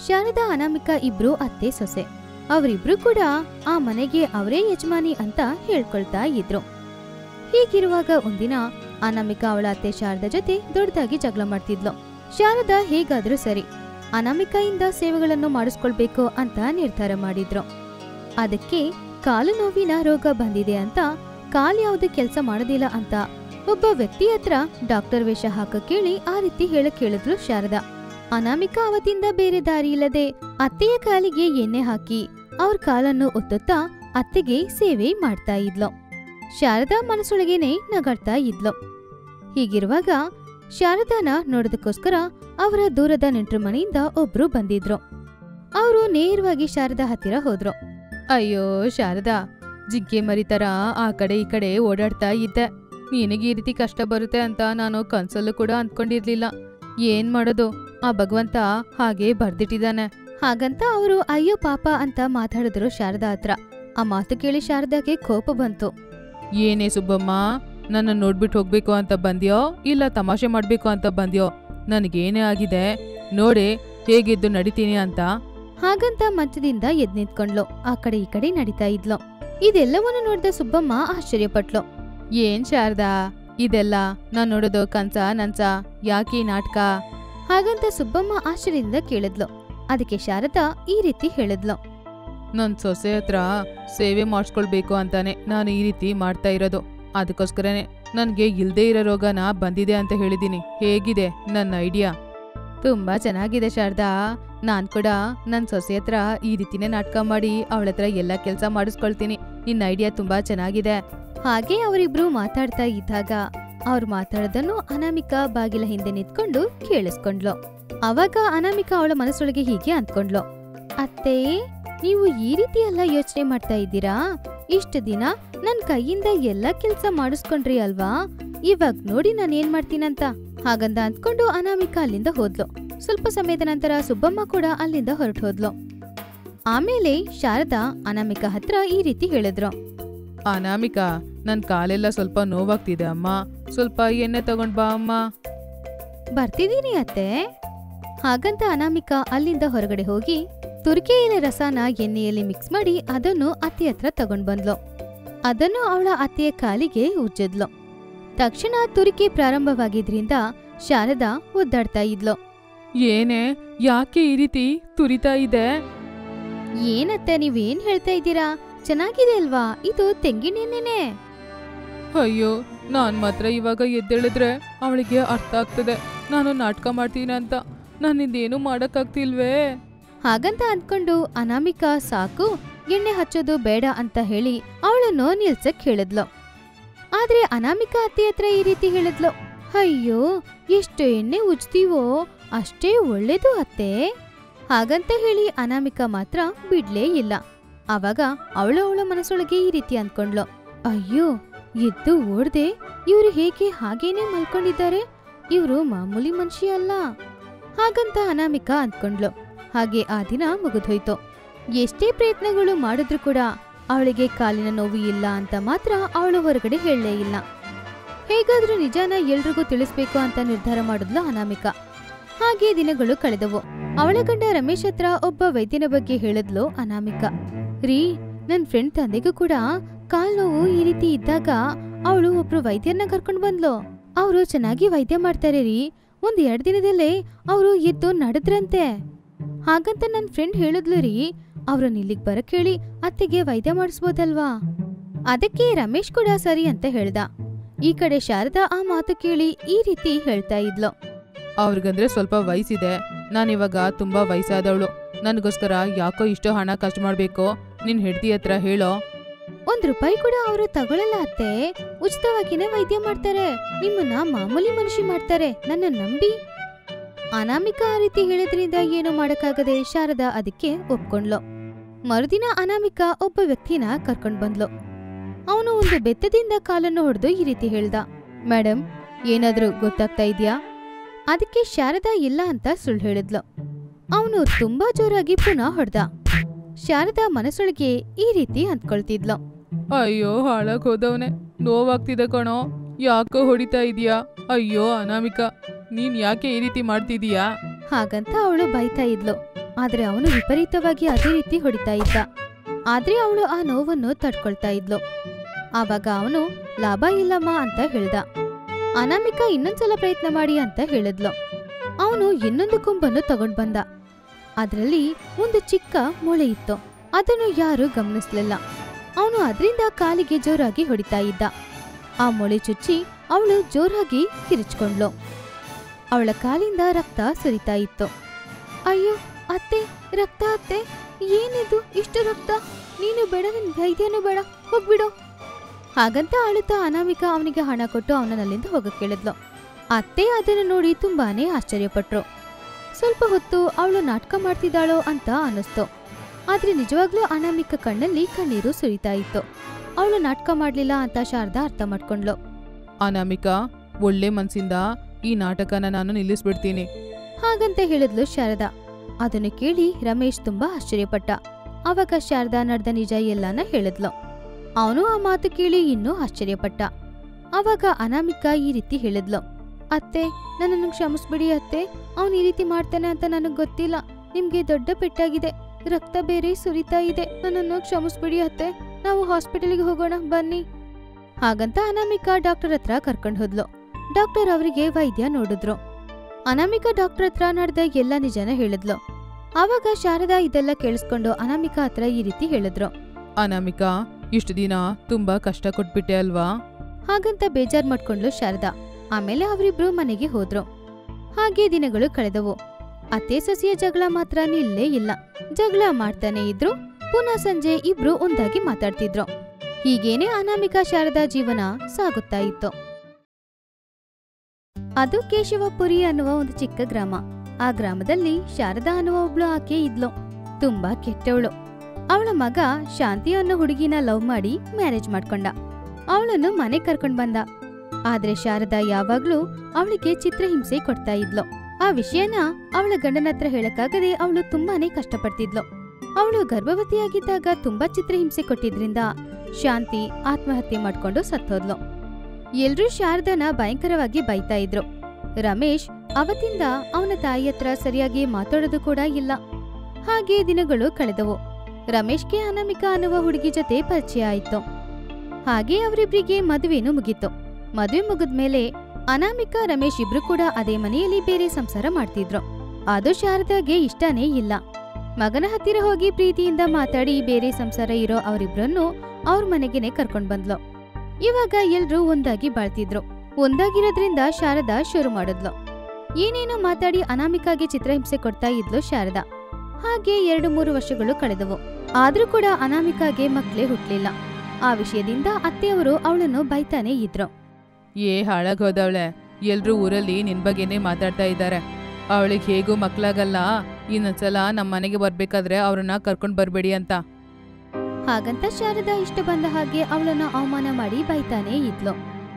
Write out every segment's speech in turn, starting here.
ಶಾರದಾ ಅನಾಮಿಕಾ ಇಬ್ರು ಅತ್ತೆ ಸೊಸೆ ಅವರಿಬ್ರು ಕೂಡ ಆ ಮನೆಗೆ ಅವರೇ ಯಜಮಾನಿ ಅಂತ ಹೇಳ್ಕೊಳ್ತಾ ಇದ್ರು ಹೀಗಿರುವಾಗ ಒಂದಿನ ಅನಾಮಿಕಾ ಅವಳ ಅತ್ತೆ ಶಾರದಾ ಜೊತೆ ದೊಡ್ಡದಾಗಿ ಜಗಳ ಮಾಡ್ತಿದ್ಲು ಶಾರದಾ ಹೇಗಾದ್ರೂ ಸರಿ ಅನಾಮಿಕಾಯಿಂದ ಸೇವೆಗಳನ್ನು ಮಾಡಿಸ್ಕೊಳ್ಬೇಕು ಅಂತ ನಿರ್ಧಾರ ಮಾಡಿದ್ರು ಅದಕ್ಕೆ ಕಾಲು ನೋವಿನ ರೋಗ ಬಂದಿದೆ ಅಂತ ಕಾಲ್ ಯಾವ್ದು ಕೆಲಸ ಮಾಡೋದಿಲ್ಲ ಅಂತ ಒಬ್ಬ ವ್ಯಕ್ತಿ ಹತ್ರ ಡಾಕ್ಟರ್ ವೇಷ ಹಾಕ ಕೇಳಿ ಆ ರೀತಿ ಹೇಳಕ್ ಹೇಳಿದ್ಲು ಶಾರದಾ ಅನಾಮಿಕಾ ಅವತ್ತಿಂದ ಬೇರೆ ದಾರಿ ಇಲ್ಲದೆ ಅತ್ತೆಯ ಕಾಲಿಗೆ ಎಣ್ಣೆ ಹಾಕಿ ಅವ್ರ ಕಾಲನ್ನು ಒತ್ತುತ್ತಾ ಅತ್ತೆಗೆ ಸೇವೆ ಮಾಡ್ತಾ ಇದ್ಲು ಶಾರದಾ ಮನಸ್ಸೊಳಗೇನೆ ನಗಾಡ್ತಾ ಇದ್ಲು ಹೀಗಿರುವಾಗ ಶಾರದಾನ ನೋಡೋದಕ್ಕೋಸ್ಕರ ಅವರ ದೂರದ ನೆಂಟ್ರ ಮನೆಯಿಂದ ಒಬ್ರು ಬಂದಿದ್ರು ಅವರು ನೇರವಾಗಿ ಶಾರದಾ ಹತ್ತಿರ ಹೋದ್ರು ಅಯ್ಯೋ ಶಾರದಾ ಜಿಂಕೆ ಮರಿತರ ಆ ಕಡೆ ಈ ಕಡೆ ಓಡಾಡ್ತಾ ಇದ್ದೆ ನಿನಗೆ ಈ ರೀತಿ ಕಷ್ಟ ಬರುತ್ತೆ ಅಂತ ನಾನು ಕನ್ಸಲ್ಲೂ ಕೂಡ ಅಂದ್ಕೊಂಡಿರ್ಲಿಲ್ಲ ಏನ್ ಮಾಡೋದು ಆ ಭಗವಂತ ಹಾಗೆ ಬರ್ದಿಟ್ಟಿದ್ದಾನೆ ಹಾಗಂತ ಅವರು ಅಯ್ಯೋ ಪಾಪ ಅಂತ ಮಾತಾಡಿದ್ರು ಶಾರದಾ ಹತ್ರ ಆ ಮಾತು ಕೇಳಿ ಶಾರದಾಗೆ ಕೋಪ ಬಂತು ಏನೇ ಸುಬ್ಬಮ್ಮ ನನ್ನ ನೋಡ್ಬಿಟ್ಟು ಹೋಗ್ಬೇಕು ಅಂತ ಬಂದ್ಯೋ ಇಲ್ಲ ತಮಾಷೆ ಮಾಡ್ಬೇಕು ಅಂತ ಬಂದ್ಯೋ ನನಗೇನೇ ಆಗಿದೆ ನೋಡಿ ಹೇಗಿದ್ದು ನಡಿತೀನಿ ಅಂತ ಹಾಗಂತ ಮಂಚದಿಂದ ಎದ್ ನಿಂತ್ಕೊಂಡ್ಲು ಆ ಕಡೆ ಈ ಕಡೆ ನಡೀತಾ ಇದ್ಲು ಇದೆಲ್ಲವನ್ನು ನೋಡಿದ ಸುಬ್ಬಮ್ಮ ಆಶ್ಚರ್ಯಪಟ್ಲು ಏನ್ ಶಾರದಾ ಇದೆಲ್ಲ ನಾನ್ ನೋಡೋದು ಕನ್ಸ ನನ್ಸ ಯಾಕೆ ಈ ನಾಟಕ ಹಾಗಂತ ಸುಬ್ಬಮ್ಮ ಆಶ್ಚರ್ಯದಿಂದ ಕೇಳಿದ್ಲು ಅದಕ್ಕೆ ಶಾರದಾ ಈ ರೀತಿ ಹೇಳಿದ್ಲು ನನ್ನ ಸೊಸೆ ಹತ್ರ ಸೇವೆ ಮಾಡಿಸ್ಕೊಳ್ಬೇಕು ಅಂತಾನೆ ನಾನು ಈ ರೀತಿ ಮಾಡ್ತಾ ಇರೋದು ಅದಕ್ಕೋಸ್ಕರನೇ ನನಗೆ ಇಲ್ದೇ ಇರೋ ರೋಗನ ಬಂದಿದೆ ಅಂತ ಹೇಳಿದ್ದೀನಿ ಹೇಗಿದೆ ನನ್ನ ಐಡಿಯಾ ತುಂಬಾ ಚೆನ್ನಾಗಿದೆ ಶಾರದಾ ನಾನ್ ಕೂಡ ನನ್ ಸೊಸೆ ಹತ್ರ ಈ ರೀತಿನೇ ನಾಟಕ ಮಾಡಿ ಅವಳ ಹತ್ರ ಎಲ್ಲ ಕೆಲಸ ಮಾಡಿಸ್ಕೊಳ್ತೀನಿ ನಿನ್ನ ಐಡಿಯಾ ತುಂಬಾ ಚೆನ್ನಾಗಿದೆ ಹಾಗೆ ಅವರಿಬ್ರು ಮಾತಾಡ್ತಾ ಇದ್ದಾಗ ಅವ್ರು ಮಾತಾಡೋದನ್ನು ಅನಾಮಿಕಾ ಬಾಗಿಲ ಹಿಂದೆ ನಿಂತ್ಕೊಂಡು ಕೇಳಿಸ್ಕೊಂಡ್ಲು ಅವಾಗ ಅನಾಮಿಕಾ ಅವಳ ಮನಸ್ಸೊಳಗೆ ಹೀಗೆ ಅಂದ್ಕೊಂಡ್ಲು ಅತ್ತೆ ನೀವು ಈ ರೀತಿ ಎಲ್ಲ ಯೋಚನೆ ಮಾಡ್ತಾ ಇದ್ದೀರಾ ಇಷ್ಟು ದಿನ ನನ್ ಕೈಯಿಂದ ಎಲ್ಲ ಕೆಲ್ಸ ಮಾಡಿಸ್ಕೊಂಡ್ರಿ ಅಲ್ವಾ ಇವಾಗ ನೋಡಿ ನಾನು ಏನ್ ಮಾಡ್ತೀನಂತ ಹಾಗಂದ ಅಂದ್ಕೊಂಡು ಅನಾಮಿಕಾ ಅಲ್ಲಿಂದ ಹೋದ್ಲು ಸ್ವಲ್ಪ ಸಮಯದ ನಂತರ ಸುಬ್ಬಮ್ಮ ಕೂಡ ಅಲ್ಲಿಂದ ಹೊರಟು ಹೋದ್ಲು ಆಮೇಲೆ ಶಾರದಾ ಅನಾಮಿಕಾ ಹತ್ರ ಈ ರೀತಿ ಹೇಳಿದ್ರು ಅನಾಮಿಕಾ ನನ್ನ ಕಾಲೆಲ್ಲ ಸ್ವಲ್ಪ ನೋವಾಗ್ತಿದೆ ಅಮ್ಮ ಸ್ವಲ್ಪ ಎಣ್ಣೆ ತಗೊಂಡ್ ಬಾ ಅಮ್ಮ ಬರ್ತಿದೀನಿ ಅತ್ತೆ ಹಾಗಂತ ಅನಾಮಿಕಾ ಅಲ್ಲಿಂದ ಹೊರಗಡೆ ಹೋಗಿ ತುರ್ಕೆ ಎಲೆ ರಸನ ಎಣ್ಣೆಯಲ್ಲಿ ಮಿಕ್ಸ್ ಮಾಡಿ ಅದನ್ನು ಅತ್ತೆ ಹತ್ರ ತಗೊಂಡ್ ಬಂದ್ಲು ಅದನ್ನು ಅವಳ ಅತ್ತೆಯ ಕಾಲಿಗೆ ಉಜ್ಜದ್ಲು ತಕ್ಷಣ ತುರಿಕೆ ಪ್ರಾರಂಭವಾಗಿದ್ರಿಂದ ಶಾರದಾ ಒದ್ದಾಡ್ತಾ ಇದ್ಲು ಏನೇ ಯಾಕೆ ಈ ರೀತಿ ತುರಿತಾ ಇದೆ ಏನತ್ತೆ ನೀವೇನ್ ಹೇಳ್ತಾ ಇದ್ದೀರಾ ಚೆನ್ನಾಗಿದೆ ಅಲ್ವಾ ಇದು ತೆಂಗಿನೆಣ್ಣೆನೆ ಅಯ್ಯೋ ನಾನ್ ಮಾತ್ರ ಇವಾಗ ಎದ್ದೇಳಿದ್ರೆ ಅವಳಿಗೆ ಅರ್ಥ ಆಗ್ತದೆ ನಾನು ನಾಟಕ ಮಾಡ್ತೀನಿ ಅಂತ ನನ್ನಿಂದೇನು ಮಾಡಕ್ಕಾಗ್ತಿಲ್ವೇ ಹಾಗಂತ ಅಂದ್ಕೊಂಡು ಅನಾಮಿಕಾ ಸಾಕು ಎಣ್ಣೆ ಹಚ್ಚೋದು ಬೇಡ ಅಂತ ಹೇಳಿ ಅವಳನ್ನು ನಿಲ್ಸಕ್ ಹೇಳಿದ್ಲು ಆದ್ರೆ ಅನಾಮಿಕಾ ಅತ್ತೆ ಹತ್ರ ಈ ರೀತಿ ಹೇಳಿದ್ಲು ಅಯ್ಯೋ ಎಷ್ಟು ಎಣ್ಣೆ ಉಜ್ತೀವೋ ಅಷ್ಟೇ ಒಳ್ಳೇದು ಅತ್ತೆ ಹಾಗಂತ ಹೇಳಿ ಅನಾಮಿಕಾ ಮಾತ್ರ ಬಿಡ್ಲೇ ಇಲ್ಲ ಆವಾಗ ಅವಳು ಅವಳ ಮನಸ್ಸೊಳಗೆ ಈ ರೀತಿ ಅಂದ್ಕೊಂಡ್ಲು ಅಯ್ಯೋ ಎದ್ದು ಓಡ್ದೆ ಇವ್ರು ಹೇಗೆ ಹಾಗೇನೆ ಮಲ್ಕೊಂಡಿದ್ದಾರೆ ಇವ್ರು ಮಾಮೂಲಿ ಮನುಷ್ಯ ಅಲ್ಲ ಹಾಗಂತ ಅನಾಮಿಕಾ ಅಂದ್ಕೊಂಡ್ಲು ಹಾಗೆ ಆ ದಿನ ಮುಗಿದೋಯ್ತು ಎಷ್ಟೇ ಪ್ರಯತ್ನಗಳು ಮಾಡಿದ್ರು ಕೂಡ ಅವಳಿಗೆ ಕಾಲಿನ ನೋವು ಇಲ್ಲ ಅಂತ ಮಾತ್ರ ಅವಳು ಹೊರಗಡೆ ಹೇಳಲೇ ಇಲ್ಲ ಹೇಗಾದ್ರೂ ನಿಜಾನ ಎಲ್ರಿಗೂ ತಿಳಿಸ್ಬೇಕು ಅಂತ ನಿರ್ಧಾರ ಮಾಡಿದ್ಲು ಅನಾಮಿಕಾ ಹಾಗೆ ದಿನಗಳು ಕಳೆದವು ಅವಳ ಗಂಡ ರಮೇಶ್ ಹತ್ರ ಒಬ್ಬ ವೈದ್ಯನ ಬಗ್ಗೆ ಹೇಳಿದ್ಲು ಅನಾಮಿಕಾ ರೀ ನನ್ ಫ್ರೆಂಡ್ ತಂದೆಗೂ ಕೂಡ ಕಾಲ್ ನೋವು ಈ ರೀತಿ ಇದ್ದಾಗ ಅವಳು ಒಬ್ರು ವೈದ್ಯರನ್ನ ಕರ್ಕೊಂಡ್ ಬಂದ್ಲು ಅವರು ಚೆನ್ನಾಗಿ ವೈದ್ಯ ಮಾಡ್ತಾರೆ ರೀ ಒಂದ್ ಎರಡ್ ದಿನದಲ್ಲೇ ಅವರು ಎದ್ದು ನಡೆದ್ರಂತೆ ಹಾಗಂತ ನನ್ ಫ್ರೆಂಡ್ ಹೇಳಿದ್ಲು ರೀ ಅವ್ರನ್ನ ಇಲ್ಲಿಗ್ ಬರಕ್ ಹೇಳಿ ಅತ್ತೆಗೆ ವೈದ್ಯ ಮಾಡಿಸ್ಬೋದಲ್ವಾ ಅದಕ್ಕೆ ರಮೇಶ್ ಕೂಡ ಸರಿ ಅಂತ ಹೇಳ್ದ ಈ ಕಡೆ ಶಾರದಾ ಆ ಮಾತು ಕೇಳಿ ಈ ರೀತಿ ಹೇಳ್ತಾ ಇದ್ಲು ಅವ್ರಿಗಂದ್ರೆ ಸ್ವಲ್ಪ ವಯಸ್ಸಿದೆ ನಾನಿವಾಗ ತುಂಬಾ ವಯಸ್ಸಾದವಳು ನನಗೋಸ್ಕರ ಯಾಕೋ ಇಷ್ಟು ಹಣ ಖರ್ಚು ಮಾಡ್ಬೇಕು ನಿನ್ ಹೆಂಡತಿ ಹತ್ರ ಹೇಳೋ ಒಂದ್ ರೂಪಾಯಿ ಕೂಡ ಅವರು ತಗೊಳಲ್ಲ ಅತ್ತೆ ಉಚಿತವಾಗಿನೇ ವೈದ್ಯ ಮಾಡ್ತಾರೆ ನಿಮ್ಮನ್ನ ಮಾಮೂಲಿ ಮನುಷ್ಯ ಮಾಡ್ತಾರೆ ನನ್ನ ನಂಬಿ ಅನಾಮಿಕಾ ಆ ರೀತಿ ಹೇಳಿದ್ರಿಂದ ಏನು ಮಾಡಕ್ಕಾಗದೆ ಶಾರದಾ ಅದಕ್ಕೆ ಒಪ್ಕೊಂಡ್ಲು ಮರುದಿನ ಅನಾಮಿಕಾ ಒಬ್ಬ ವ್ಯಕ್ತಿನ ಕರ್ಕೊಂಡ್ ಬಂದ್ಲು ಅವನು ಒಂದು ಬೆತ್ತದಿಂದ ಕಾಲನ್ನು ಹೊಡೆದು ಈ ರೀತಿ ಹೇಳ್ದ ಮೇಡಮ್ ಏನಾದ್ರೂ ಗೊತ್ತಾಗ್ತಾ ಇದ್ಯಾ ಅದಕ್ಕೆ ಶಾರದಾ ಇಲ್ಲ ಅಂತ ಸುಳ್ಳು ಹೇಳಿದ್ಲು ಅವನು ತುಂಬಾ ಜೋರಾಗಿ ಪುನಃ ಹೊಡೆದ ಶಾರದಾ ಮನಸ್ಸೊಳಗೆ ಈ ರೀತಿ ಅಂದ್ಕೊಳ್ತಿದ್ಲು ಅಯ್ಯೋ ಹಾಳಾಗ್ ಹೋದವನೆ ನೋವಾಗ್ತಿದೆ ಕಣೋ ಯಾಕೋ ಹೊಡಿತಾ ಇದೀಯಾ ಅಯ್ಯೋ ಅನಾಮಿಕಾ ನೀನ್ ಯಾಕೆ ಈ ರೀತಿ ಮಾಡ್ತಿದೀಯಾ ಹಾಗಂತ ಅವಳು ಬೈತಾ ಇದ್ಲು ಆದ್ರೆ ಅವನು ವಿಪರೀತವಾಗಿ ಅದೇ ರೀತಿ ಹೊಡಿತಾ ಇದ್ದ ಆದ್ರೆ ಅವಳು ಆ ನೋವನ್ನು ತಡ್ಕೊಳ್ತಾ ಇದ್ಲು ಆವಾಗ ಅವನು ಲಾಭ ಇಲ್ಲಮ್ಮ ಅಂತ ಹೇಳ್ದ ಅನಾಮಿಕಾ ಇನ್ನೊಂದ್ಸಲ ಪ್ರಯತ್ನ ಮಾಡಿ ಅಂತ ಹೇಳಿದ್ಲು ಅವನು ಇನ್ನೊಂದು ಕೊಂಬನ್ನು ತಗೊಂಡ್ ಬಂದ ಅದರಲ್ಲಿ ಒಂದು ಚಿಕ್ಕ ಮೊಳೆ ಇತ್ತು ಅದನ್ನು ಯಾರೂ ಗಮನಿಸ್ಲಿಲ್ಲ ಅವನು ಅದರಿಂದ ಕಾಲಿಗೆ ಜೋರಾಗಿ ಹೊಡಿತಾ ಇದ್ದ ಆ ಮೊಳೆ ಚುಚ್ಚಿ ಅವಳು ಜೋರಾಗಿ ಕಿರಿಚ್ಕೊಂಡ್ಲು ಅವಳ ಕಾಲಿಂದ ರಕ್ತ ಸುರಿತಾ ಇತ್ತು ಅಯ್ಯೋ ಅತ್ತೆ ರಕ್ತ ಅತ್ತೆ ಏನಿದು ಇಷ್ಟು ರಕ್ತ ನೀನು ಬೇಡ ನನ್ ವೈದ್ಯನೂ ಬೇಡ ಹೋಗ್ಬಿಡು ಹಾಗಂತ ಅಳುತ್ತಾ ಅನಾಮಿಕಾ ಅವನಿಗೆ ಹಣ ಕೊಟ್ಟು ಅವನಲ್ಲಿಂದ ಹೋಗಕ್ ಕೇಳಿದ್ಲು ಅತ್ತೆ ಅದನ್ನು ನೋಡಿ ತುಂಬಾನೇ ಆಶ್ಚರ್ಯಪಟ್ರು ಸ್ವಲ್ಪ ಹೊತ್ತು ಅವಳು ನಾಟಕ ಮಾಡ್ತಿದ್ದಾಳೋ ಅಂತ ಅನಿಸ್ತು ಆದ್ರೆ ನಿಜವಾಗ್ಲೂ ಅನಾಮಿಕ ಕಣ್ಣಲ್ಲಿ ಕಣ್ಣೀರು ಸುರಿತಾ ಇತ್ತು ಅವಳು ನಾಟಕ ಮಾಡ್ಲಿಲ್ಲ ಅಂತ ಶಾರದಾ ಅರ್ಥ ಮಾಡ್ಕೊಂಡ್ಲು ಅನಾಮಿಕಾ ಒಳ್ಳೆ ಮನ್ಸಿಂದ ಈ ನಾಟಕನ ನಾನು ನಿಲ್ಲಿಸ್ಬಿಡ್ತೀನಿ ಹಾಗಂತ ಹೇಳಿದ್ಲು ಶಾರದಾ ಅದನ್ನು ಕೇಳಿ ರಮೇಶ್ ತುಂಬಾ ಆಶ್ಚರ್ಯಪಟ್ಟ ಅವಾಗ ಶಾರದಾ ನಡೆದ ನಿಜ ಎಲ್ಲಾನ ಹೇಳಿದ್ಲು ಅವನು ಆ ಮಾತು ಕೇಳಿ ಇನ್ನೂ ಆಶ್ಚರ್ಯಪಟ್ಟ ಅವಾಗ ಅನಾಮಿಕಾ ಈ ರೀತಿ ಹೇಳಿದ್ಲು ಅತ್ತೆ ನನ್ನನ್ನು ಕ್ಷಮಿಸ್ಬಿಡಿ ಅತ್ತೆ ಅವನು ಈ ರೀತಿ ಮಾಡ್ತಾನೆ ಅಂತ ನನಗೆ ಗೊತ್ತಿಲ್ಲ ನಿಮ್ಗೆ ದೊಡ್ಡ ಪೆಟ್ಟಾಗಿದೆ ರಕ್ತ ಬೇರೆ ಸುರಿತಾ ಇದೆ ನನ್ನನ್ನು ಕ್ಷಮಿಸ್ಬಿಡಿ ಅತ್ತೆ ನಾವು ಹಾಸ್ಪಿಟಲ್ಗೆ ಹೋಗೋಣ ಬನ್ನಿ ಹಾಗಂತ ಅನಾಮಿಕಾ ಡಾಕ್ಟರ್ ಹತ್ರ ಕರ್ಕೊಂಡು ಹೋದ್ಲು ಡಾಕ್ಟರ್ ಅವರಿಗೆ ವೈದ್ಯ ನೋಡಿದ್ರು ಅನಾಮಿಕಾ ಡಾಕ್ಟರ್ ಹತ್ರ ನಡೆದ ಎಲ್ಲ ನಿಜನ ಹೇಳಿದ್ಲು ಆವಾಗ ಶಾರದಾ ಇದೆಲ್ಲ ಕೇಳಿಸ್ಕೊಂಡು ಅನಾಮಿಕಾ ಹತ್ರ ಈ ರೀತಿ ಹೇಳಿದ್ರು ಅನಾಮಿಕಾ ಇಷ್ಟು ದಿನ ತುಂಬಾ ಕಷ್ಟ ಕೊಟ್ಬಿಟ್ಟೆ ಅಲ್ವಾ ಹಾಗಂತ ಬೇಜಾರ್ ಮಾಡ್ಕೊಂಡ್ಲು ಶಾರದಾ ಆಮೇಲೆ ಅವರಿಬ್ರು ಮನೆಗೆ ಹೋದ್ರು ಹಾಗೆ ದಿನಗಳು ಕಳೆದವು ಅತ್ತೆ ಸೊಸೆಯ ಜಗಳ ಮಾತ್ರ ನಿಲ್ಲೇ ಇಲ್ಲ ಜಗಳ ಮಾಡ್ತಾನೆ ಇದ್ರು ಪುನಃ ಸಂಜೆ ಇಬ್ರು ಒಂದಾಗಿ ಮಾತಾಡ್ತಿದ್ರು ಹೀಗೇನೆ ಅನಾಮಿಕಾ ಶಾರದಾ ಜೀವನ ಸಾಗುತ್ತಾ ಇತ್ತು ಅದು ಕೇಶವಪುರಿ ಅನ್ನುವ ಒಂದು ಚಿಕ್ಕ ಗ್ರಾಮ ಆ ಗ್ರಾಮದಲ್ಲಿ ಶಾರದಾ ಅನ್ನುವ ಒಬ್ಳು ಆಕೆ ಇದ್ಲು ತುಂಬಾ ಕೆಟ್ಟವಳು ಅವಳ ಮಗ ಶಾಂತಿ ಅನ್ನೋ ಹುಡುಗಿನ ಲವ್ ಮಾಡಿ ಮ್ಯಾರೇಜ್ ಮಾಡ್ಕೊಂಡ ಅವಳನ್ನು ಮನೆ ಕರ್ಕೊಂಡ್ ಬಂದ ಆದ್ರೆ ಶಾರದಾ ಯಾವಾಗ್ಲೂ ಅವಳಿಗೆ ಚಿತ್ರಹಿಂಸೆ ಕೊಡ್ತಾ ಇದ್ಲು ಆ ವಿಷಯನ ಅವಳ ಗಂಡನ ಹತ್ರ ಹೇಳಕ್ಕಾಗದೆ ಅವಳು ತುಂಬಾನೇ ಕಷ್ಟಪಡ್ತಿದ್ಲು ಅವಳು ಗರ್ಭವತಿಯಾಗಿದ್ದಾಗ ತುಂಬಾ ಚಿತ್ರಹಿಂಸೆ ಕೊಟ್ಟಿದ್ರಿಂದ ಶಾಂತಿ ಆತ್ಮಹತ್ಯೆ ಮಾಡ್ಕೊಂಡು ಸತ್ತೋದ್ಲು ಎಲ್ರೂ ಶಾರದಾನ ಭಯಂಕರವಾಗಿ ಬೈತಾ ಇದ್ರು ರಮೇಶ್ ಅವತ್ತಿಂದ ಅವನ ತಾಯಿ ಹತ್ರ ಸರಿಯಾಗಿ ಮಾತಾಡೋದು ಕೂಡ ಇಲ್ಲ ಹಾಗೆ ದಿನಗಳು ಕಳೆದವು ರಮೇಶ್ಗೆ ಅನಾಮಿಕಾ ಅನ್ನುವ ಹುಡುಗಿ ಜೊತೆ ಪರಿಚಯ ಆಯ್ತು ಹಾಗೆ ಅವರಿಬ್ರಿಗೆ ಮದುವೆನೂ ಮುಗೀತು ಮದುವೆ ಮುಗಿದ್ಮೇಲೆ ಅನಾಮಿಕಾ ರಮೇಶ್ ಇಬ್ರು ಕೂಡ ಅದೇ ಮನೆಯಲ್ಲಿ ಬೇರೆ ಸಂಸಾರ ಮಾಡ್ತಿದ್ರು ಅದು ಶಾರದಾಗೆ ಇಷ್ಟನೇ ಇಲ್ಲ ಮಗನ ಹತ್ತಿರ ಹೋಗಿ ಪ್ರೀತಿಯಿಂದ ಮಾತಾಡಿ ಬೇರೆ ಸಂಸಾರ ಇರೋ ಅವರಿಬ್ರನ್ನು ಅವ್ರ ಮನೆಗೆನೆ ಕರ್ಕೊಂಡ್ ಬಂದ್ಲು ಇವಾಗ ಎಲ್ರೂ ಒಂದಾಗಿ ಬಾಳ್ತಿದ್ರು ಒಂದಾಗಿರೋದ್ರಿಂದ ಶಾರದಾ ಶುರು ಮಾಡಿದ್ಲು ಏನೇನೋ ಮಾತಾಡಿ ಅನಾಮಿಕಾಗೆ ಚಿತ್ರಹಿಂಸೆ ಕೊಡ್ತಾ ಇದ್ಲು ಶಾರದಾ ಹಾಗೆ ಎರಡು ಮೂರು ವರ್ಷಗಳು ಕಳೆದವು ಆದ್ರೂ ಕೂಡ ಅನಾಮಿಕಾಗೆ ಮಕ್ಳೇ ಹುಟ್ಲಿಲ್ಲ ಆ ವಿಷಯದಿಂದ ಅತ್ತೆಯವರು ಅವಳನ್ನು ಬೈತಾನೆ ಇದ್ರು ಏ ಹಾಳಾಗೋದವಳೆ ಎಲ್ರೂ ಊರಲ್ಲಿ ನಿನ್ ಬಗ್ಗೆನೇ ಮಾತಾಡ್ತಾ ಇದ್ದಾರೆ ಅವಳಿಗೆ ಹೇಗೂ ಮಕ್ಳಾಗಲ್ಲ ಇನ್ನೊಂದ್ಸಲ ನಮ್ಮ ಮನೆಗೆ ಬರ್ಬೇಕಾದ್ರೆ ಅವ್ರನ್ನ ಕರ್ಕೊಂಡ್ ಬರ್ಬೇಡಿ ಅಂತ ಹಾಗಂತ ಶಾರದಾ ಇಷ್ಟ ಬಂದ ಹಾಗೆ ಅವಳನ್ನ ಅವಮಾನ ಮಾಡಿ ಬೈತಾನೇ ಇದ್ಲು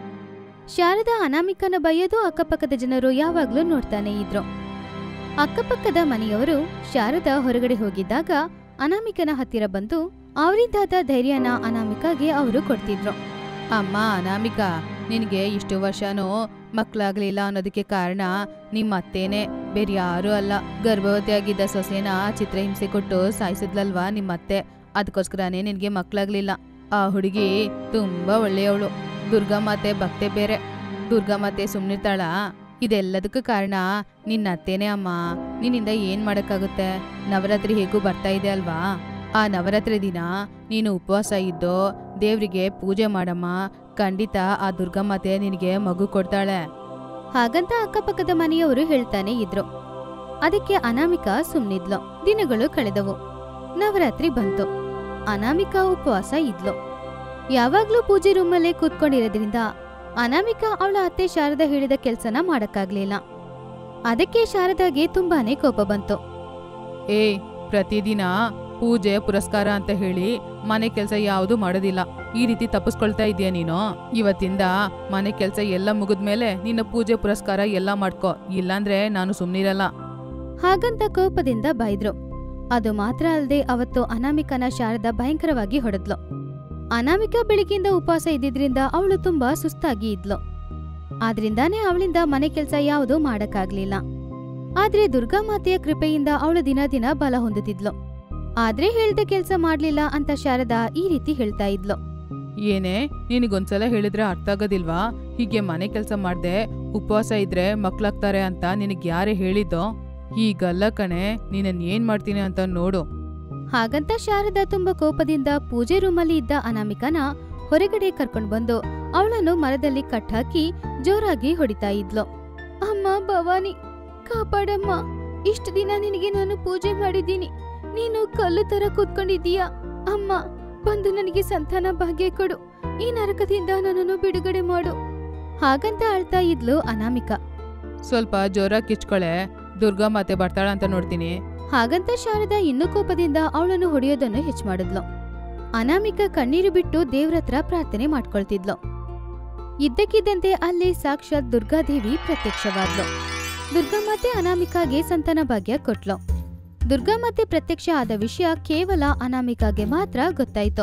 ಶಾರದಾ ಅನಾಮಿಕನ ಬೈಯೋದು ಅಕ್ಕಪಕ್ಕದ ಜನರು ಯಾವಾಗ್ಲೂ ನೋಡ್ತಾನೆ ಇದ್ರು ಅಕ್ಕಪಕ್ಕದ ಮನೆಯವರು ಶಾರದಾ ಹೊರಗಡೆ ಹೋಗಿದ್ದಾಗ ಅನಾಮಿಕನ ಹತ್ತಿರ ಬಂದು ಅವರಿಂದಾದ ಧೈರ್ಯನ ಅನಾಮಿಕಾಗೆ ಅವರು ಕೊಡ್ತಿದ್ರು ಅಮ್ಮ ಅನಾಮಿಕಾ ನಿನಗೆ ಇಷ್ಟು ವರ್ಷನೂ ಮಕ್ಳಾಗ್ಲಿಲ್ಲ ಅನ್ನೋದಕ್ಕೆ ಕಾರಣ ನಿಮ್ಮ ಅತ್ತೇನೆ ಬೇರೆ ಯಾರೂ ಅಲ್ಲ ಗರ್ಭವತಿಯಾಗಿದ್ದ ಸೊಸೆನ ಚಿತ್ರಹಿಂಸೆ ಕೊಟ್ಟು ಸಾಯಿಸಿದ್ಲಲ್ವಾ ನಿಮ್ಮ ಅತ್ತೆ ಅದಕ್ಕೋಸ್ಕರನೇ ನಿನಗೆ ಮಕ್ಳಾಗ್ಲಿಲ್ಲ ಆ ಹುಡುಗಿ ತುಂಬಾ ಒಳ್ಳೆಯವಳು ದುರ್ಗಾಮಾತೆ ಭಕ್ತೆ ಬೇರೆ ದುರ್ಗಾಮಾತೆ ಸುಮ್ನಿರ್ತಾಳ ಇದೆಲ್ಲದಕ್ಕೂ ಕಾರಣ ನಿನ್ನ ಅತ್ತೇನೆ ಅಮ್ಮ ನಿನ್ನಿಂದ ಏನ್ ಮಾಡಕ್ಕಾಗುತ್ತೆ ನವರಾತ್ರಿ ಹೇಗೂ ಬರ್ತಾ ಇದೆ ಅಲ್ವಾ ಆ ನವರಾತ್ರಿ ದಿನ ನೀನು ಉಪವಾಸ ಇದ್ದು ದೇವ್ರಿಗೆ ಪೂಜೆ ಮಾಡಮ್ಮ ಖಂಡಿತ ಆ ದುರ್ಗಮ್ಮತೆ ನಿನಗೆ ಮಗು ಕೊಡ್ತಾಳೆ ಹಾಗಂತ ಅಕ್ಕಪಕ್ಕದ ಮನೆಯವರು ಹೇಳ್ತಾನೆ ಇದ್ರು ಅದಕ್ಕೆ ಅನಾಮಿಕಾ ಸುಮ್ನಿದ್ಲು ದಿನಗಳು ಕಳೆದವು ನವರಾತ್ರಿ ಬಂತು ಅನಾಮಿಕಾ ಉಪವಾಸ ಇದ್ಲು ಯಾವಾಗ್ಲೂ ಪೂಜೆ ರೂಮಲ್ಲೇ ಕೂತ್ಕೊಂಡಿರೋದ್ರಿಂದ ಅನಾಮಿಕಾ ಅವಳ ಅತ್ತೆ ಶಾರದಾ ಹೇಳಿದ ಕೆಲ್ಸನ ಮಾಡಕ್ಕಾಗ್ಲಿಲ್ಲ ಅದಕ್ಕೆ ಶಾರದಾಗೆ ತುಂಬಾನೇ ಕೋಪ ಬಂತು ಏ ಪ್ರತಿದಿನ ಪೂಜೆ ಪುರಸ್ಕಾರ ಅಂತ ಹೇಳಿ ಮನೆ ಕೆಲಸ ಯಾವುದು ಮಾಡೋದಿಲ್ಲ ಈ ರೀತಿ ತಪ್ಪಿಸ್ಕೊಳ್ತಾ ಇದೀಯ ನೀನು ಇವತ್ತಿಂದ ಮನೆ ಕೆಲಸ ಎಲ್ಲ ಮುಗಿದ್ಮೇಲೆ ನಿನ್ನ ಪೂಜೆ ಪುರಸ್ಕಾರ ಎಲ್ಲ ಮಾಡ್ಕೋ ಇಲ್ಲಾಂದ್ರೆ ನಾನು ಸುಮ್ನಿರಲ್ಲ ಹಾಗಂತ ಕೋಪದಿಂದ ಬೈದ್ರು ಅದು ಮಾತ್ರ ಅಲ್ಲದೆ ಅವತ್ತು ಅನಾಮಿಕನ ಶಾರದಾ ಭಯಂಕರವಾಗಿ ಹೊಡೆದ್ಲು ಅನಾಮಿಕಾ ಬೆಳಿಗ್ಗೆಯಿಂದ ಉಪವಾಸ ಇದ್ದಿದ್ರಿಂದ ಅವಳು ತುಂಬಾ ಸುಸ್ತಾಗಿ ಇದ್ಲು ಆದ್ರಿಂದಾನೇ ಅವಳಿಂದ ಮನೆ ಕೆಲ್ಸ ಯಾವುದೂ ಮಾಡಕ್ಕಾಗ್ಲಿಲ್ಲ ಆದ್ರೆ ದುರ್ಗಾಮಾತೆಯ ಕೃಪೆಯಿಂದ ಅವಳು ದಿನ ದಿನ ಬಲ ಹೊಂದುತ್ತಿದ್ಲು ಆದ್ರೆ ಹೇಳ್ದ ಕೆಲ್ಸ ಮಾಡ್ಲಿಲ್ಲ ಅಂತ ಶಾರದಾ ಈ ರೀತಿ ಹೇಳ್ತಾ ಇದ್ಲು ಏನೇ ನಿನಗೊಂದ್ಸಲ ಹೇಳಿದ್ರೆ ಅರ್ಥ ಆಗೋದಿಲ್ವಾ ಹೀಗೆ ಮನೆ ಕೆಲಸ ಮಾಡ್ದೆ ಉಪವಾಸ ಇದ್ರೆ ಮಕ್ಳಾಗ್ತಾರೆ ಅಂತ ನಿನಗ್ ಯಾರೇ ಹೇಳಿದ್ದೋ ಈಗಲ್ಲ ಕಣೆ ನೀನನ್ ಏನ್ ಮಾಡ್ತೀನಿ ಅಂತ ನೋಡು ಹಾಗಂತ ಶಾರದಾ ತುಂಬಾ ಕೋಪದಿಂದ ಪೂಜೆ ರೂಮಲ್ಲಿ ಇದ್ದ ಅನಾಮಿಕನ ಹೊರಗಡೆ ಕರ್ಕೊಂಡ್ ಬಂದು ಅವಳನ್ನು ಮರದಲ್ಲಿ ಕಟ್ಟಾಕಿ ಜೋರಾಗಿ ಹೊಡಿತಾ ಇದ್ಲು ಅಮ್ಮ ಭವಾನಿ ಕಾಪಾಡಮ್ಮ ಇಷ್ಟು ದಿನ ನಿನಗೆ ನಾನು ಪೂಜೆ ಮಾಡಿದ್ದೀನಿ ನೀನು ಕಲ್ಲು ತರ ಕೂತ್ಕೊಂಡಿದ್ದೀಯ ಅಮ್ಮ ಬಂದು ನನಗೆ ಸಂತಾನ ಭಾಗ್ಯ ಕೊಡು ಈ ನರಕದಿಂದ ನನ್ನನ್ನು ಬಿಡುಗಡೆ ಮಾಡು ಹಾಗಂತ ಅಳ್ತಾ ಇದ್ಲು ಅನಾಮಿಕಾ ಸ್ವಲ್ಪ ಜೋರಾಗಿ ಕಿಚ್ಕೊಳೆ ದುರ್ಗಾ ಮಾತೆ ಬರ್ತಾಳ ಅಂತ ನೋಡ್ತೀನಿ ಹಾಗಂತ ಶಾರದಾ ಇನ್ನೂ ಕೋಪದಿಂದ ಅವಳನ್ನು ಹೊಡೆಯೋದನ್ನು ಹೆಚ್ಚು ಮಾಡಿದ್ಲು ಅನಾಮಿಕ ಕಣ್ಣೀರು ಬಿಟ್ಟು ದೇವ್ರತ್ರ ಪ್ರಾರ್ಥನೆ ಮಾಡ್ಕೊಳ್ತಿದ್ಲು ಇದ್ದಕ್ಕಿದ್ದಂತೆ ಅಲ್ಲಿ ಸಾಕ್ಷಾತ್ ದುರ್ಗಾದೇವಿ ಪ್ರತ್ಯಕ್ಷವಾದ್ಲು ದುರ್ಗಾಮಾತೆ ಅನಾಮಿಕಾಗೆ ಸಂತಾನ ಭಾಗ್ಯ ಕೊಟ್ಲು ದುರ್ಗಾಮಾತೆ ಪ್ರತ್ಯಕ್ಷ ಆದ ವಿಷಯ ಕೇವಲ ಅನಾಮಿಕಾಗೆ ಮಾತ್ರ ಗೊತ್ತಾಯ್ತು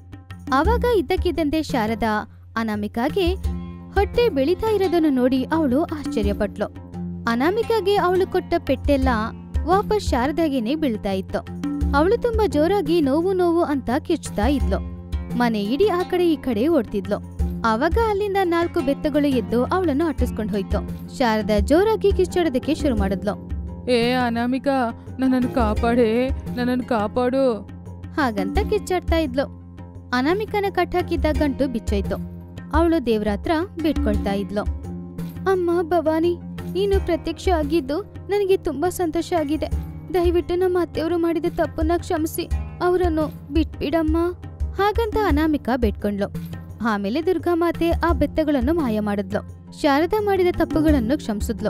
ಆವಾಗ ಇದ್ದಕ್ಕಿದ್ದಂತೆ ಶಾರದಾ ಅನಾಮಿಕಾಗೆ ಹೊಟ್ಟೆ ಬೆಳೀತಾ ಇರೋದನ್ನು ನೋಡಿ ಅವಳು ಆಶ್ಚರ್ಯಪಟ್ಲು ಅನಾಮಿಕಾಗೆ ಅವಳು ಕೊಟ್ಟ ಪೆಟ್ಟೆಲ್ಲ ವಾಪಸ್ ಶಾರದಾಗೇನೆ ಬೀಳ್ತಾ ಇತ್ತು ಅವಳು ತುಂಬಾ ಜೋರಾಗಿ ನೋವು ನೋವು ಅಂತ ಕಿರ್ಚ್ತಾ ಇದ್ಲು ಮನೆ ಇಡೀ ಆ ಕಡೆ ಈ ಕಡೆ ಓಡ್ತಿದ್ಲು ಆವಾಗ ಅಲ್ಲಿಂದ ನಾಲ್ಕು ಬೆತ್ತಗಳು ಎದ್ದು ಅವಳನ್ನು ಅಟ್ಟಿಸ್ಕೊಂಡು ಹೋಯ್ತು ಶಾರದಾ ಜೋರಾಗಿ ಕಿರ್ಚಾಡೋದಕ್ಕೆ ಶುರು ಮಾಡಿದ್ಲು ಏ ಅನಾಮಿಕಾ ನನ್ನನ್ನು ಕಾಪಾಡೆ ನನ್ನನ್ನು ಕಾಪಾಡು ಹಾಗಂತ ಕಿಚ್ಚಾಡ್ತಾ ಇದ್ಲು ಅನಾಮಿಕನ ಕಟ್ಟಾಕಿದ್ದ ಗಂಟು ಬಿಚ್ಚೋಯ್ತು ಅವಳು ದೇವ್ರ ಹತ್ರ ಬಿಟ್ಕೊಳ್ತಾ ಇದ್ಲು ಅಮ್ಮ ಭವಾನಿ ನೀನು ಪ್ರತ್ಯಕ್ಷ ಆಗಿದ್ದು ನನಗೆ ತುಂಬಾ ಸಂತೋಷ ಆಗಿದೆ ದಯವಿಟ್ಟು ನಮ್ಮ ಅತ್ತೆಯವರು ಮಾಡಿದ ತಪ್ಪನ್ನ ಕ್ಷಮಿಸಿ ಅವರನ್ನು ಬಿಟ್ಬಿಡಮ್ಮ ಹಾಗಂತ ಅನಾಮಿಕಾ ಬೇಡ್ಕೊಂಡ್ಲು ಆಮೇಲೆ ದುರ್ಗಾಮಾತೆ ಆ ಬೆತ್ತಗಳನ್ನು ಮಾಯ ಮಾಡಿದ್ಲು ಶಾರದಾ ಮಾಡಿದ ತಪ್ಪುಗಳನ್ನು ಕ್ಷಮಿಸಿದ್ಲು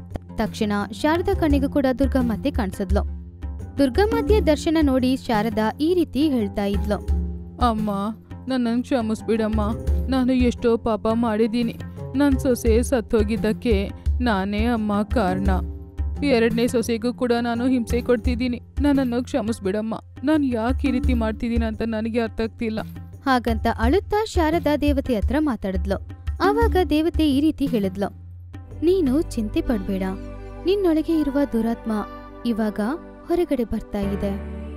ತಕ್ಷಣ ಶಾರದಾ ಕಣ್ಣಿಗೂ ಕೂಡ ದುರ್ಗಾಮಾತೆ ಕಾಣಿಸಿದ್ಲು ದುರ್ಗಾಮಾತೆಯ ದರ್ಶನ ನೋಡಿ ಶಾರದಾ ಈ ರೀತಿ ಹೇಳ್ತಾ ಇದ್ಲು ಅಮ್ಮ ನನ್ನನ್ನು ಕ್ಷಮಿಸ್ಬಿಡಮ್ಮ ನಾನು ಎಷ್ಟೋ ಪಾಪ ಮಾಡಿದ್ದೀನಿ ನನ್ನ ಸೊಸೆ ಸತ್ತೋಗಿದ್ದಕ್ಕೆ ನಾನೇ ಅಮ್ಮ ಕಾರಣ ಎರಡನೇ ಸೊಸೆಗೂ ಕೂಡ ನಾನು ಹಿಂಸೆ ಕೊಡ್ತಿದ್ದೀನಿ ನನ್ನನ್ನು ಕ್ಷಮಿಸ್ಬಿಡಮ್ಮ ನಾನು ಯಾಕೆ ಈ ರೀತಿ ಮಾಡ್ತಿದ್ದೀನಿ ಅಂತ ನನಗೆ ಅರ್ಥ ಆಗ್ತಿಲ್ಲ ಹಾಗಂತ ಅಳುತ್ತಾ ಶಾರದಾ ದೇವತೆ ಹತ್ರ ಮಾತಾಡಿದ್ಲು ಆವಾಗ ದೇವತೆ ಈ ರೀತಿ ಹೇಳಿದ್ಲು ನೀನು ಚಿಂತೆ ಪಡ್ಬೇಡ ನಿನ್ನೊಳಗೆ ಇರುವ ದುರಾತ್ಮ ಇವಾಗ ಹೊರಗಡೆ ಬರ್ತಾ ಇದೆ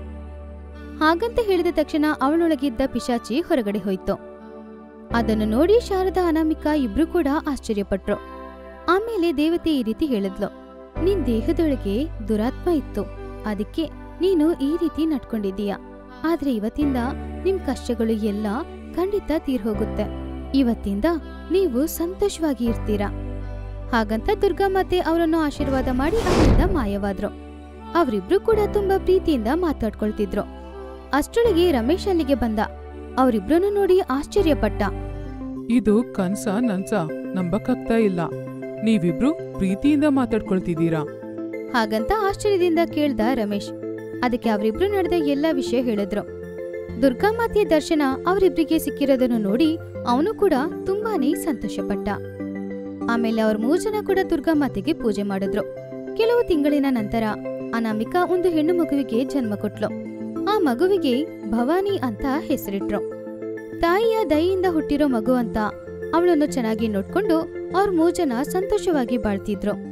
ಹಾಗಂತ ಹೇಳಿದ ತಕ್ಷಣ ಅವಳೊಳಗಿದ್ದ ಪಿಶಾಚಿ ಹೊರಗಡೆ ಹೋಯ್ತು ಅದನ್ನು ನೋಡಿ ಶಾರದಾ ಅನಾಮಿಕಾ ಇಬ್ರು ಕೂಡ ಆಶ್ಚರ್ಯಪಟ್ರು ಆಮೇಲೆ ದೇವತೆ ಈ ರೀತಿ ಹೇಳಿದ್ಲು ನಿನ್ ದೇಹದೊಳಗೆ ದುರಾತ್ಮ ಇತ್ತು ಅದಕ್ಕೆ ನೀನು ಈ ರೀತಿ ನಡ್ಕೊಂಡಿದೀಯ ಆದ್ರೆ ಇವತ್ತಿಂದ ನಿಮ್ ಕಷ್ಟಗಳು ಎಲ್ಲ ಖಂಡಿತ ತೀರ್ಹೋಗುತ್ತೆ ಇವತ್ತಿಂದ ನೀವು ಸಂತೋಷವಾಗಿ ಇರ್ತೀರಾ ಹಾಗಂತ ದುರ್ಗಾಮಾತೆ ಅವರನ್ನು ಆಶೀರ್ವಾದ ಮಾಡಿ ಅಲ್ಲಿಂದ ಮಾಯವಾದ್ರು ಅವರಿಬ್ರು ಕೂಡ ತುಂಬಾ ಪ್ರೀತಿಯಿಂದ ಮಾತಾಡ್ಕೊಳ್ತಿದ್ರು ಅಷ್ಟರೊಳಗೆ ರಮೇಶ್ ಅಲ್ಲಿಗೆ ಬಂದ ಅವರಿಬ್ರನ್ನು ನೋಡಿ ಆಶ್ಚರ್ಯಪಟ್ಟ ಇದು ಕನ್ಸ ನನ್ಸ ನಂಬಕ್ಕಾಗ್ತಾ ಇಲ್ಲ ನೀವಿಬ್ರು ಪ್ರೀತಿಯಿಂದ ಮಾತಾಡ್ಕೊಳ್ತಿದ್ದೀರಾ ಹಾಗಂತ ಆಶ್ಚರ್ಯದಿಂದ ಕೇಳ್ದ ರಮೇಶ್ ಅದಕ್ಕೆ ಅವರಿಬ್ರು ನಡೆದ ಎಲ್ಲ ವಿಷಯ ಹೇಳಿದ್ರು ದುರ್ಗಾಮಾತೆಯ ದರ್ಶನ ಅವರಿಬ್ರಿಗೆ ಸಿಕ್ಕಿರೋದನ್ನು ನೋಡಿ ಅವನು ಕೂಡ ತುಂಬಾನೇ ಸಂತೋಷಪಟ್ಟ ಆಮೇಲೆ ಅವ್ರ ಮೂರ್ ಜನ ಕೂಡ ದುರ್ಗಾಮಾತೆಗೆ ಪೂಜೆ ಮಾಡಿದ್ರು ಕೆಲವು ತಿಂಗಳಿನ ನಂತರ ಅನಾಮಿಕಾ ಒಂದು ಹೆಣ್ಣು ಮಗುವಿಗೆ ಜನ್ಮ ಕೊಟ್ಲು ಆ ಮಗುವಿಗೆ ಭವಾನಿ ಅಂತ ಹೆಸರಿಟ್ರು ತಾಯಿಯ ದಯೆಯಿಂದ ಹುಟ್ಟಿರೋ ಮಗು ಅಂತ ಅವಳನ್ನು ಚೆನ್ನಾಗಿ ನೋಡ್ಕೊಂಡು ಅವ್ರ ಮೂರ್ ಜನ ಸಂತೋಷವಾಗಿ ಬಾಳ್ತಿದ್ರು